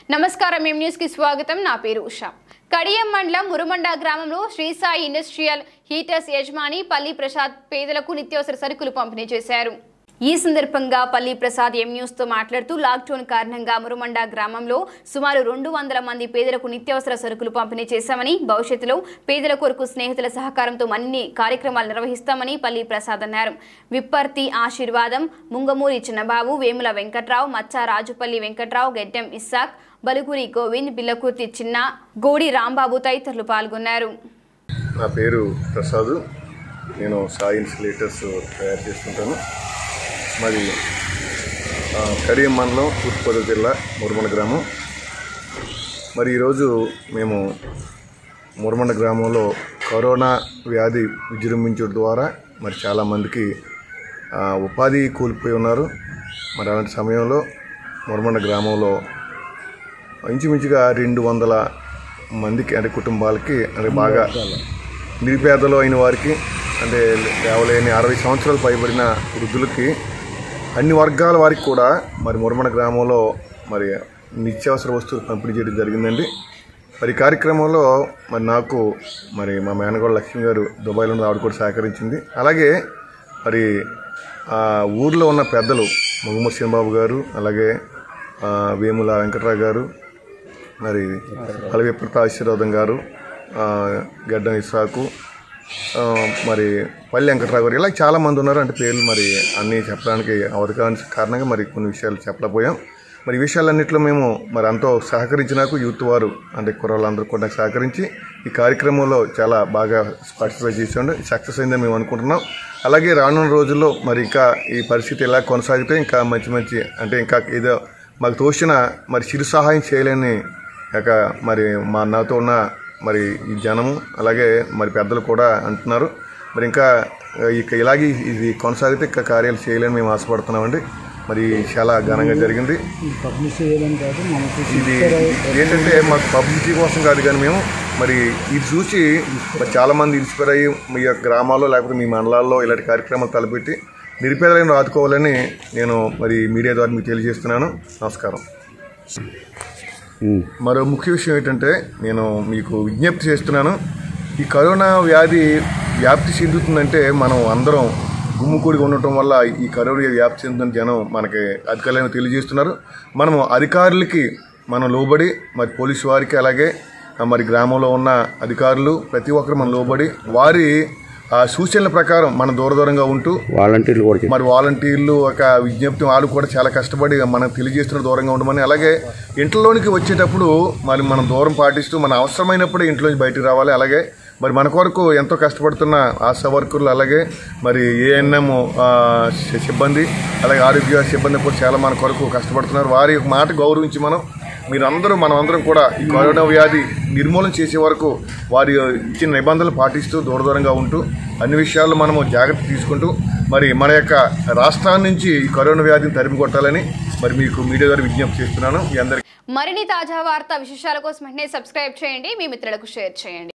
నమస్కారం M news కి స్వాగతం నా పేరు ఉషా కడియం మండలం మురుమండ గ్రామంలో శ్రీసాయి ఇండస్ట్రియల్ హీటర్స్ యజమాని పల్లి ప్రసాద్ పేదలకు నిత్యావసర సరుకులు పంపిణీ చేశారు ఈ సందర్భంగా పల్లి ప్రసాద్ ఎం న్యూస్ తో మాట్లాడుతూ లాక్డౌన్ కారణంగా మురుమండ గ్రామంలో సుమారు రెండు వందల మంది పేదలకు నిత్యావసర సరుకులు పంపిణీ చేశామని భవిష్యత్తులో పేదల కొరకు స్నేహితుల సహకారంతో అన్ని కార్యక్రమాలు నిర్వహిస్తామని పల్లి ప్రసాద్ అన్నారు విప్పర్తి ఆశీర్వాదం ముంగమూరి చిన్నబాబు వేముల వెంకట్రావు మచ్చా రాజుపల్లి వెంకట్రావు గెడ్డెం ఇస్సాక్ బలుగురి గోవింద్ బిల్లకుర్తి చిన్న గోడి రాంబాబు తదితరులు పాల్గొన్నారు నా పేరు ప్రసాద్ నేను సాయి ఇన్సులేటర్స్ తయారు చేస్తుంటాను మాది ఆ, కడియం మండలం తూర్పుగోదావరి జిల్లా మురమండ గ్రామం మరి ఈరోజు మేము మురమండ గ్రామంలో కరోనా వ్యాధి విజృంభించడం ద్వారా మరి చాలామందికి ఆ, ఉపాధి కోల్పోయి ఉన్నారు మరి అలాంటి సమయంలో మురమండ గ్రామంలో ఇంచుమించుగా రెండు వందల మందికి అంటే కుటుంబాలకి అంటే బాగా నిరుపేదలు అయిన వారికి అంటే లేవలేని అరవై సంవత్సరాలు పైబడిన వృద్ధులకి అన్ని వర్గాల వారికి కూడా మరి మురమణ గ్రామంలో మరి నిత్యావసర వస్తువులు పంపిణీ చేయడం జరిగిందండి మరి ఈ కార్యక్రమంలో మరి నాకు మరి మా మేనగోడ లక్ష్మి గారు దుబాయ్లో ఉన్న ఆవిడ కూడా సహకరించింది అలాగే మరి ఆ ఊర్లో ఉన్న పెద్దలు మొహమ్మద్ సింబాబు గారు అలాగే ఆ, వేముల వెంకట్రావు గారు మరి కలవిప్రత ఆశీర్వాదం గారు ఆ, గడ్డం ఇసాకు ఆ, మరి పల్లి వెంకట్రావు గారు ఇలా చాలామంది ఉన్నారు అంటే పేర్లు మరి అన్నీ చెప్పడానికి అవకాశం కారణంగా మరి కొన్ని విషయాలు చెప్పలేకపోయాం మరి ఈ విషయాలన్నింటిలో మేము మరి అంతో సహకరించినాకు యూత్ వారు అంటే కుర్రాళ్ళందరూ కూడా నాకు సహకరించి ఈ కార్యక్రమంలో చాలా బాగా పార్టిసిపేట్ చేసాడు సక్సెస్ అయిందని మేము అనుకుంటున్నాం అలాగే రానున్న రోజుల్లో మరి ఇంకా ఈ పరిస్థితి ఇలా కొనసాగితే ఇంకా మంచి మంచి అంటే ఇంకా ఏదో మాకు తోచిన మరి చిరు సహాయం చేయలేని ఇక మరి మా నాతో ఉన్న మరి ఈ జనము అలాగే మరి పెద్దలు కూడా అంటున్నారు మరి ఇంకా ఇక ఇలాగే ఇది కొనసాగితే ఇంకా కార్యాలు చేయలేని మేము ఆశపడుతున్నామండి మరి చాలా ఘనంగా జరిగింది పబ్లిష్ చేయడం కాదు మనకు ఇది ఏంటంటే మాకు పబ్లిసిటీ కోసం కాదు కానీ మేము మరి ఇది చూసి మరి చాలా మంది ఇన్స్పైర్ అయ్యి మీ యొక్క గ్రామాల్లో లేకపోతే మీ మండలాల్లో ఇలాంటి కార్యక్రమాలు తలపెట్టి నిరుపేదలను ఆదుకోవాలని నేను మరి మీడియా ద్వారా మీకు తెలియజేస్తున్నాను నమస్కారం మరో ముఖ్య విషయం ఏంటంటే నేను మీకు విజ్ఞప్తి చేస్తున్నాను ఈ కరోనా వ్యాధి వ్యాప్తి చెందుతుందంటే మనం అందరం గుమ్ముకూడిగా ఉండటం వల్ల ఈ కరోనా వ్యాధి వ్యాప్తి చెందుతున్న జనం మనకి అధికారులను తెలియజేస్తున్నారు మనము అధికారులకి మనం లోబడి మరి పోలీసు వారికి అలాగే ఆ, మరి గ్రామంలో ఉన్న అధికారులు ప్రతి ఒక్కరు మనం లోబడి వారి ఆ సూచనల ప్రకారం మనం దూర దూరంగా ఉంటూ వాలంటీర్లు కూడా మరి వాలంటీర్లు ఒక విజ్ఞప్తి వాళ్ళు కూడా చాలా కష్టపడి మనకు తెలియజేస్తున్న దూరంగా ఉండమని అలాగే ఇంట్లోనికి వచ్చేటప్పుడు మరి మనం దూరం పాటిస్తూ మన అవసరమైనప్పుడే ఇంట్లోంచి బయటికి రావాలి అలాగే మరి మన కొరకు ఎంతో కష్టపడుతున్న ఆశా వర్కర్లు అలాగే మరి ఏఎన్ఎం సిబ్బంది అలాగే ఆరోగ్య సిబ్బంది కూడా చాలా మన కొరకు కష్టపడుతున్నారు వారి యొక్క మాట గౌరవించి మనం మీరందరూ మనం అందరం కూడా ఈ కరోనా వ్యాధి నిర్మూలన చేసే వరకు వారి ఇచ్చిన నిబంధనలు పాటిస్తూ దూర దూరంగా ఉంటూ అన్ని విషయాల్లో మనము జాగ్రత్త తీసుకుంటూ మరి మన యొక్క రాష్ట్రాన్ని నుంచి ఈ కరోనా వ్యాధిని తరిమి కొట్టాలని మరి మీకు మీడియా ద్వారా విజ్ఞప్తి చేస్తున్నాను మీ అందరికీ మరిన్ని తాజా వార్తా విశేషాల కోసం వెంటనే సబ్స్క్రైబ్ చేయండి మీ మిత్రులకు షేర్ చేయండి